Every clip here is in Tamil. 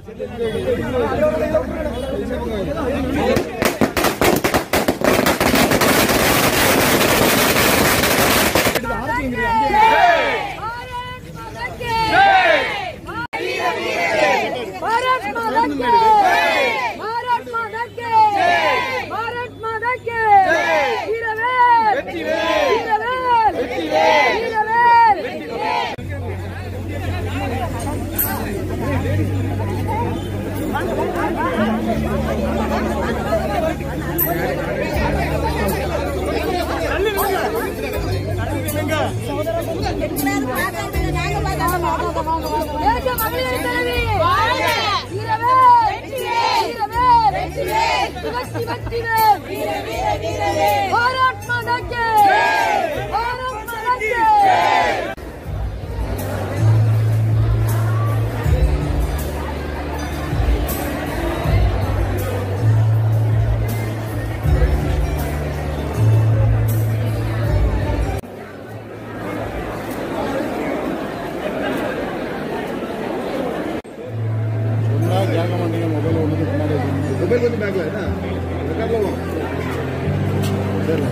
भारत माता के भारत माता के भारत माता के वीरवेल वीरवेल वीरवेल தேச மகளிர் தலைவி வீரவேல் வீரவேல் சிவச்சி வெற்றிவேல் பாரத் மாதா கே பாரத் மாதா கே சொன்னா கேட்க மாட்டீங்க மொபைல் ஒன்று பின்னாடி மொபைல் வந்து பேக்ல என்ன ரெக்கார்ட்ல சரி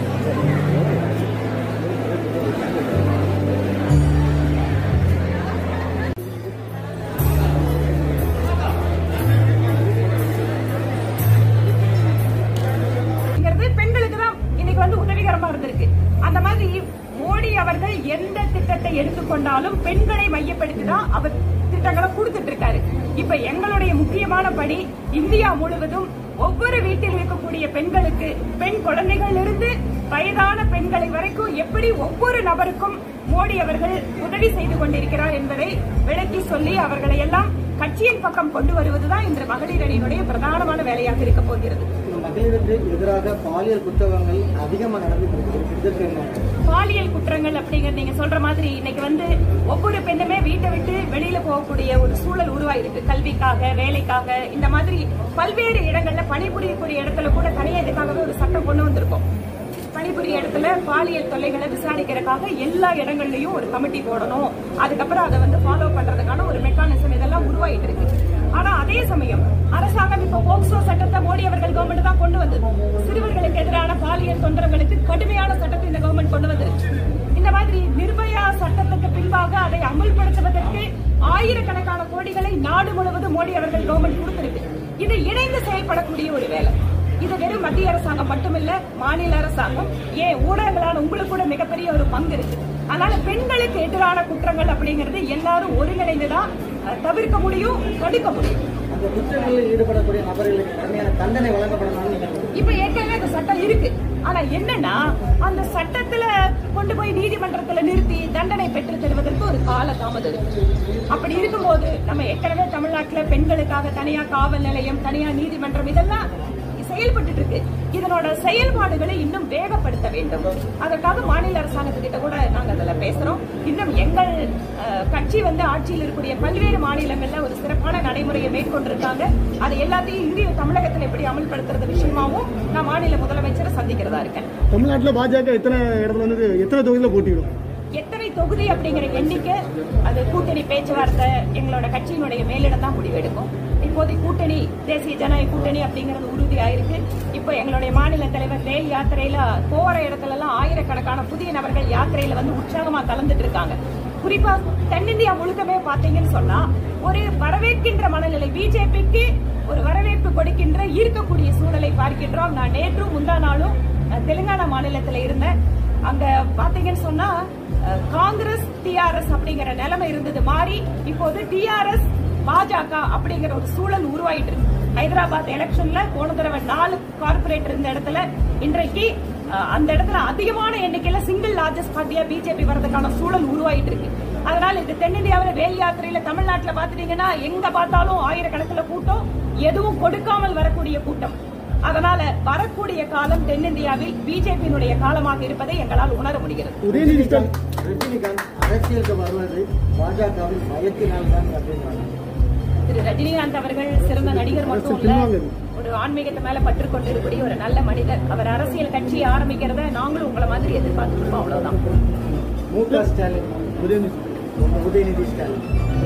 ங்கிறது பெண்களுக்கு தான் இன்னைக்கு வந்து உதவிகரமா இருந்திருக்கு அந்த மாதிரி மோடி அவர்கள் எந்த திட்டத்தை எடுத்துக்கொண்டாலும் பெண்களை மையப்படுத்தி தான் அவர் திட்டங்களை கொடுத்துட்டு இருக்காரு இப்ப எங்களுடைய முக்கியமான பணி இந்தியா முழுவதும் ஒவ்வொரு வீட்டில் இருக்கக்கூடிய பெண்களுக்கு பெண் குழந்தைகளிலிருந்து வயதான பெண்களை வரைக்கும் எப்படி ஒவ்வொரு நபருக்கும் மோடி அவர்கள் உதவி செய்து கொண்டிருக்கிறார் என்பதை விளக்கி சொல்லி அவர்களை எல்லாம் கட்சியின் பக்கம் கொண்டு வருவதுதான் இன்று மகளிர் அணியினுடைய பிரதானமான வேலையாக இருக்க போகிறது மகளிருக்கு எதிராக பாலியல் குற்றங்கள் அதிகமா நடந்துட்டு இருக்கு இதற்கு என்ன பாலியல் குற்றங்கள் அப்படிங்கறது நீங்க சொல்ற மாதிரி இன்னைக்கு வந்து ஒவ்வொரு பெண்ணுமே வீட்டை விட்டு வெளியில போகக்கூடிய ஒரு சூழல் உருவாயிருக்கு கல்விக்காக வேலைக்காக இந்த மாதிரி பல்வேறு இடங்கள்ல பணிபுரியக்கூடிய இடத்துல கூட தனியா இதுக்காகவே ஒரு சட்டம் கொண்டு வந்திருக்கோம் பணிபுரிய இடத்துல பாலியல் தொல்லைகளை விசாரிக்கிறதுக்காக எல்லா இடங்கள்லயும் ஒரு கமிட்டி போடணும் அதுக்கப்புறம் அதை வந்து ஃபாலோ பண்றதுக்கான ஒரு மெக்கானிசம் இதெல்லாம் உருவாயிட்டு இருக்கு ஆனா அதே சமயம் அரசாங்கம் இப்ப போக்சோ சட்டத்தை மோடி அவர்கள் கவர்மெண்ட் தான் கொண்டு வந்தது சிறுவர்களுக்கு எதிரான பாலியல் தொந்தரவுகளுக்கு கடுமையான சட்டத்தை இந்த கவர்மெண்ட் கொண்டு வந்திருக்கு இந்த மாதிரி நிர்பயா சட்டத்துக்கு பின்பாக அதை அமல்படுத்துவதற்கு ஆயிரக்கணக்கான கோடிகளை நாடு முழுவதும் மோடி அவர்கள் கவர்மெண்ட் கொடுத்திருக்கு இது இணைந்து செயல்படக்கூடிய ஒரு வேலை இது வெறும் மத்திய அரசாங்கம் மட்டுமில்ல மாநில அரசாங்கம் ஏன் ஊடகங்களான உங்களுக்கு கூட மிகப்பெரிய ஒரு பங்கு இருக்கு அதனால பெண்களுக்கு எதிரான குற்றங்கள் அப்படிங்கிறது எல்லாரும் ஒருங்கிணைந்துதான் அஹ், தவிர்க்க முடியும் தடுக்க முடியும் அந்த குற்றங்களில் ஈடுபடக்கூடிய நபர்களுக்கு கடுமையான தண்டனை வழங்கப்படணும்னு நீங்க இப்ப ஏற்கனவே அந்த சட்டம் இருக்கு ஆனா என்னன்னா அந்த சட்டத்துல கொண்டு போய் நீதிமன்றத்துல நிறுத்தி தண்டனை பெற்று தருவதற்கு ஒரு கால தாமதம் இருக்கு அப்படி இருக்கும்போது நம்ம ஏற்கனவே தமிழ்நாட்டுல பெண்களுக்காக தனியா காவல் நிலையம் தனியா நீதிமன்றம் இதெல்லாம் செயல்பட்டு இருக்கு இதனோட செயல்பாடுகளை இன்னும் வேகப்படுத்த வேண்டும் அதற்காக மாநில அரசாங்கத்துக்கிட்ட கூட நாங்க அதுல பேசுறோம் இன்னும் எங்கள் அஹ், கட்சி வந்து ஆட்சியில் இருக்கக்கூடிய பல்வேறு மாநிலங்கள்ல ஒரு சிறப்பான நடைமுறையை மேற்கொண்டிருக்காங்க அதை எல்லாத்தையும் இந்திய தமிழகத்தில் எப்படி அமல்படுத்துறது விஷயமாவும் நான் மாநில முதலமைச்சரை சந்திக்கிறதா இருக்கேன் தமிழ்நாட்டில் பாஜக எத்தனை இடத்துல வந்து எத்தனை தொகுதியில் போட்டியிடும் எத்தனை தொகுதி அப்படிங்கிற எண்ணிக்கை அது கூட்டணி பேச்சுவார்த்தை எங்களோட கட்சியினுடைய மேலிடம் தான் முடிவெடுக்கும் இப்போதை கூட்டணி தேசிய ஜனநாயக கூட்டணி அப்படிங்கிறது உறுதியாயிருக்கு இப்போ எங்களுடைய மாநில தலைவர் ரயில் யாத்திரையில போற இடத்துல எல்லாம் ஆயிரக்கணக்கான புதிய நபர்கள் யாத்திரையில வந்து உற்சாகமா கலந்துட்டு இருக்காங்க குறிப்பா தென்னிந்தியா முழுக்கமே பாத்தீங்கன்னு சொன்னா ஒரு வரவேற்கின்ற மனநிலை பிஜேபிக்கு ஒரு வரவேற்பு கொடுக்கின்ற ஈர்க்கக்கூடிய சூழலை பார்க்கின்றோம் நான் நேற்றும் முந்தா நாளும் அஹ், தெலுங்கானா மாநிலத்தில் இருந்தேன் அங்க பாத்தீங்கன்னு சொன்னா அஹ், காங்கிரஸ் டிஆர்எஸ் அப்படிங்கிற நிலைமை இருந்தது மாறி இப்போது டிஆர்எஸ் பாஜக அப்படிங்கிற ஒரு சூழல் உருவாயிட்டு இருக்கு ஹைதராபாத் எலெக்ஷன்ல போன தடவை நாலு கார்பரேட் இருந்த இடத்துல இன்றைக்கு அஹ், அந்த இடத்துல அதிகமான எண்ணிக்கையில சிங்கிள் லார்ஜஸ்ட் பார்ட்டியா பிஜேபி வரதுக்கான சூழல் உருவாயிட்டு இருக்கு அதனால இது தென்னிந்தியாவில் வேல் யாத்திரையில தமிழ்நாட்டுல பாத்துட்டீங்கன்னா எங்க பார்த்தாலும் ஆயிரக்கணக்கில் கூட்டம் எதுவும் கொடுக்காமல் வரக்கூடிய கூட்டம் அதனால வரக்கூடிய காலம் தென்னிந்தியாவில் பிஜேபியினுடைய காலமாக இருப்பதை எங்களால் உணர முடிகிறது உதயநிதி ஸ்டாலின் ரஜினிகாந்த் அரசியலுக்கு வருவது பாஜகவின் பயத்தினால் தான் அப்படின்றாங்க திரு ரஜினிகாந்த் அவர்கள் சிறந்த நடிகர் மட்டும் இல்ல ஒரு ஆன்மீகத்து மேல பற்று கொண்டிருக்கக்கூடிய ஒரு நல்ல மனிதர் அவர் அரசியல் கட்சியை ஆரம்பிக்கிறத நாங்களும் உங்களை மாதிரி எதிர்பார்த்துருப்போம் அவ்வளவுதான் மு க ஸ்டாலின் உதயநிதி உதயநிதி ஸ்டாலின்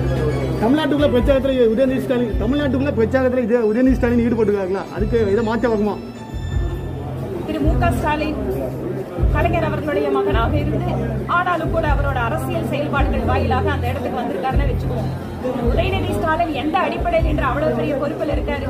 தமிழ்நாட்டுக்குள்ள பிரச்சாரத்தில் உதயநிதி ஸ்டாலின் தமிழ்நாட்டுக்குள்ள பிரச்சாரத்தில் இது உதயநிதி ஸ்டாலின் ஈடுபட்டுருக்காங்களா அதுக்கு இதை மாற்ற வருமா திரு மு க ஸ்டாலின் கலைஞர் அவர்களுடைய மகனாக இருந்து ஆனாலும் கூட அவரோட அரசியல் செயல்பாடுகள் வாயிலாக அந்த இடத்துக்கு வந்திருக்காருன்னு வச்சுக்குவோம் உதயநிதி ஸ்டாலின் எந்த அடிப்படையில் என்று அவ்வளவு பெரிய பொறுப்பில் இருக்காரு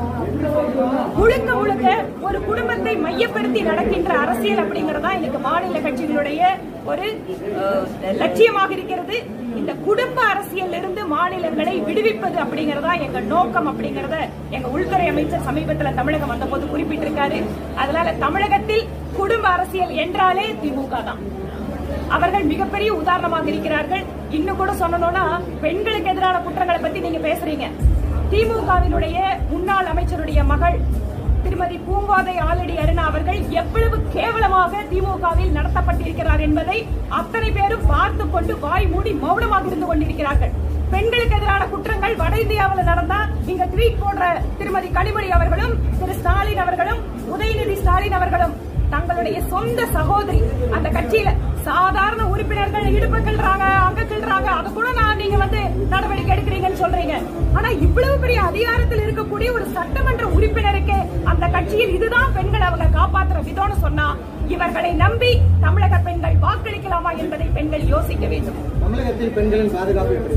முழுக்க முழுக்க ஒரு குடும்பத்தை மையப்படுத்தி நடக்கின்ற அரசியல் அப்படிங்கறதா இன்னைக்கு மாநில கட்சிகளுடைய ஒரு அஹ், லட்சியமாக இருக்கிறது இந்த குடும்ப அரசியல் இருந்து மாநிலங்களை விடுவிப்பது அப்படிங்கறதா எங்க நோக்கம் அப்படிங்கறத எங்க உள்துறை அமைச்சர் சமீபத்துல தமிழகம் வந்தபோது குறிப்பிட்டிருக்காரு அதனால தமிழகத்தில் குடும்ப அரசியல் என்றாலே திமுக தான் அவர்கள் மிகப்பெரிய உதாரணமாக இருக்கிறார்கள் இன்னும் கூட சொல்லணும்னா பெண்களுக்கு எதிரான குற்றங்களை பத்தி நீங்க பேசுறீங்க திமுகவினுடைய முன்னாள் அமைச்சருடைய மகள் திருமதி பூங்கோதை ஆலடி அருணா அவர்கள் எவ்வளவு கேவலமாக திமுகவில் நடத்தப்பட்டிருக்கிறார் என்பதை அத்தனை பேரும் பார்த்து கொண்டு வாய் மூடி மௌனமாக இருந்து கொண்டிருக்கிறார்கள் பெண்களுக்கு எதிரான குற்றங்கள் வட இந்தியாவில் நடந்தா இங்க ட்வீட் போடுற திருமதி கனிமொழி அவர்களும் திரு ஸ்டாலின் அவர்களும் உதயநிதி ஸ்டாலின் அவர்களும் தங்களுடைய சொந்த சகோதரி அந்த கட்சியில சாதாரண உறுப்பினர்கள் இடுப்பு கிள்றாங்க அங்க கிள்றாங்க அது கூட நான் நீங்க வந்து நடவடிக்கை எடுக்கிறீங்கன்னு சொல்றீங்க ஆனா இவ்வளவு பெரிய அதிகாரத்தில் இருக்கக்கூடிய ஒரு சட்டமன்ற உறுப்பினருக்கு அந்த கட்சியில் இதுதான் பெண்கள் அவங்க காப்பாத்துற விதம்னு சொன்னா இவர்களை நம்பி தமிழக பெண்கள் வாக்களிக்கலாமா என்பதை பெண்கள் யோசிக்க வேண்டும் தமிழகத்தில் பெண்களின் பாதுகாப்பு எப்படி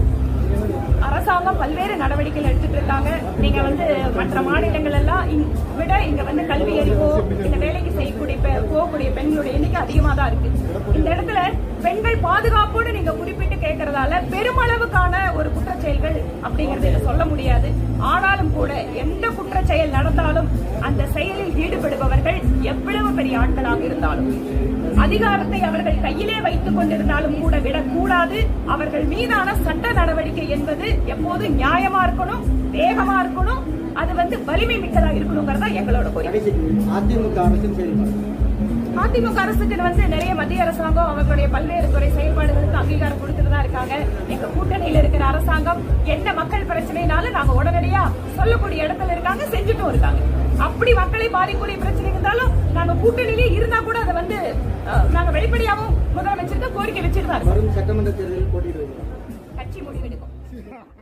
அரசாங்கம் பல்வேறு நடவடிக்கைகள் எடுத்துட்டு இருக்காங்க நீங்க வந்து மற்ற மாநிலங்கள் எல்லாம் இங்- விட இங்க வந்து கல்வி அறிவோ இந்த வேலைக்கு செய்யக்கூடிய பெ- போகக்கூடிய பெண்களுடைய எண்ணிக்கை அதிகமா தான் இருக்கு இந்த இடத்துல பெண்கள் பாதுகாப்போடு நீங்க குறிப்பிட்டு கேட்கறதால பெருமளவுக்கான ஒரு குற்றச்செயல்கள் அப்படிங்கறது இங்க சொல்ல முடியாது ஆனாலும் கூட எந்த குற்றச்செயல் நடந்தாலும் அந்த செயலில் ஈடுபடுபவர்கள் எவ்வளவு பெரிய ஆட்களாக இருந்தாலும் அதிகாரத்தை அவர்கள் கையிலே வைத்துக் கொண்டிருந்தாலும் கூட விடக்கூடாது அவர்கள் மீதான சட்ட நடவடிக்கை என்பது எப்போது நியாயமா இருக்கணும் வேகமா இருக்கணும் அது வந்து வலிமை மிக்கதா இருக்கணுங்கிறதா எங்களோட கோரிக்கை கடைசி அதிமுக அரசின் செயல்பாடு அதிமுக அரசுக்கு வந்து நிறைய மத்திய அரசாங்கம் அவர்களுடைய பல்வேறு துறை செயல்பாடுகளுக்கு அங்கீகாரம் கொடுத்துட்டு தான் இருக்காங்க எங்க கூட்டணியில இருக்கிற அரசாங்கம் என்ன மக்கள் பிரச்சனைனாலும் நாங்க உடனடியா சொல்லக்கூடிய இடத்துல இருக்காங்க செஞ்சுட்டும் இருக்காங்க அப்படி மக்களை பாதிக்கக்கூடிய பிரச்சனை இருந்தாலும் நாங்க கூட்டணியிலே இருந்தா கூட அதை வந்து அஹ், நாங்க வெளிப்படையாவும் முதலமைச்சருக்கு கோரிக்கை வச்சுட்டு தான் இருக்கோம் வரும் சட்டமன்ற தேர்தலில் போட்டியிடுவீங்களா கட்சி முடிவெடுக்கும்